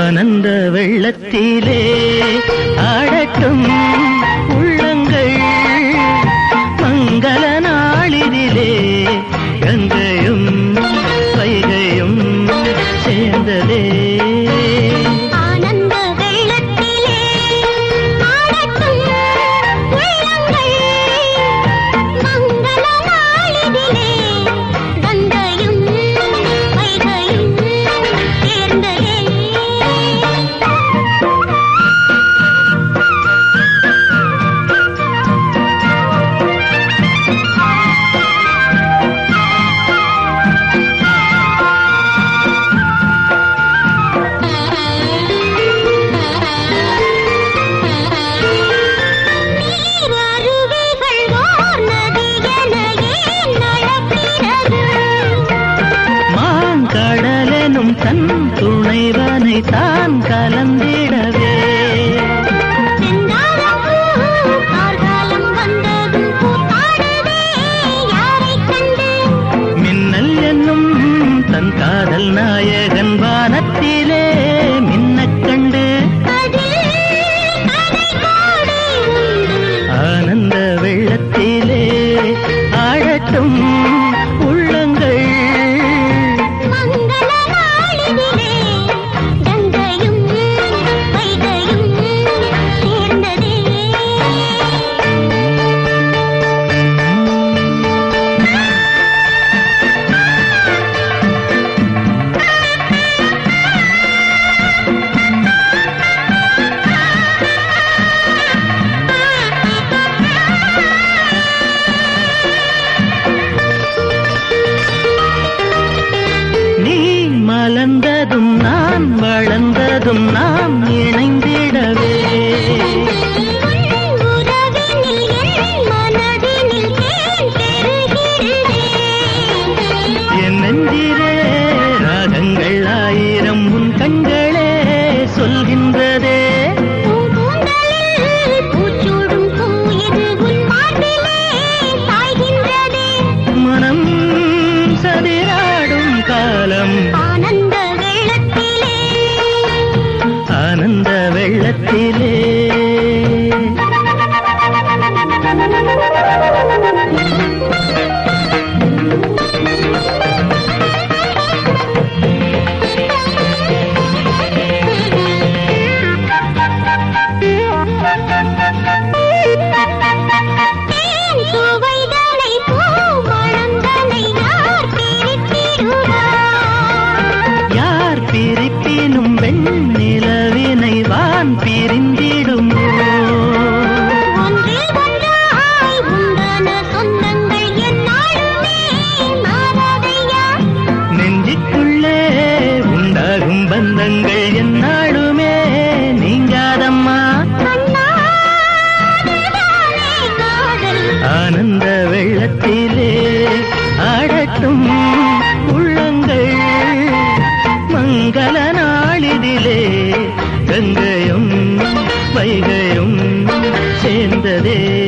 ஆனந்த வெள்ளத்திலே ஆடட்டும் உள்ளங்கள் மங்கள நாளிதிலே கங்கையும் வைகையும் சேர்ந்ததே ஆனந்த வெள்ளத்திலே ஆடட்டும் உள்ளங்கள் மங்கள நாளிதிலே கங்கையும் வைகையும் சேர்ந்ததே நீரருவிகள் ஓர் நதியென ஏன் நடக்கிறது? மாங்கடலெனும் தன் துணைவனை தான் கலந்திடவே செந்தாழம் பூ கார்காலம் வந்ததும் பூத்தாடுதே யாரைக் கண்டு? மின்னல் என்னும் தன் காதல் நாயகன் வானத்திலே மின்னக் கண்டு அதில் கதை கோடி உண்டு. ஆனந்த வெள்ளத்திலே ஆழட்டும் உள்ளங்கள் மங்கள நாளிதிலே கங்கையும் வைகையும் சேர்ந்ததே நீ மலர்ந்ததும் நான் வளர்ந்ததும் நாம் இணைந்திடவே உறவினில் என் மனதினில் தேன் பெருகிறதே. என் நெஞ்சிலே ராகங்கள் ஆயிரம் உன் கண்களே சொல்கின்றதே பூந்தலில் பூச்சூடும் பூ இது உன் மார்பிலே சாய்கின்றதே. மனம் சதிராடும் காலம் ஆனந்த வெள்ளத்திலே ஆனந்த வெள்ளத்திலே தேன் சுவைதனை பூ மணந்தனை யார் பிரித்திடுவார் யார் பிரிப்பினும் வெண்ணிலவினை வான் பிரிந்திடுமோ ஒன்றில் ஒன்றாய் உண்டன சொந்தங்கள் எந்நாளுமே மாறாதையா நெஞ்சுக்குள்ளே உண்டாகும் பந்தங்கள் எந்நாளுமே நீங்காதம்மா கண்ணாடுதானே காதல் ஆனந்த வெள்ளத்திலே ஆடட்டும் உள்ளங்கள் மங்கள நாளிதிலே கங்கையும் வைகையும் சேர்ந்ததே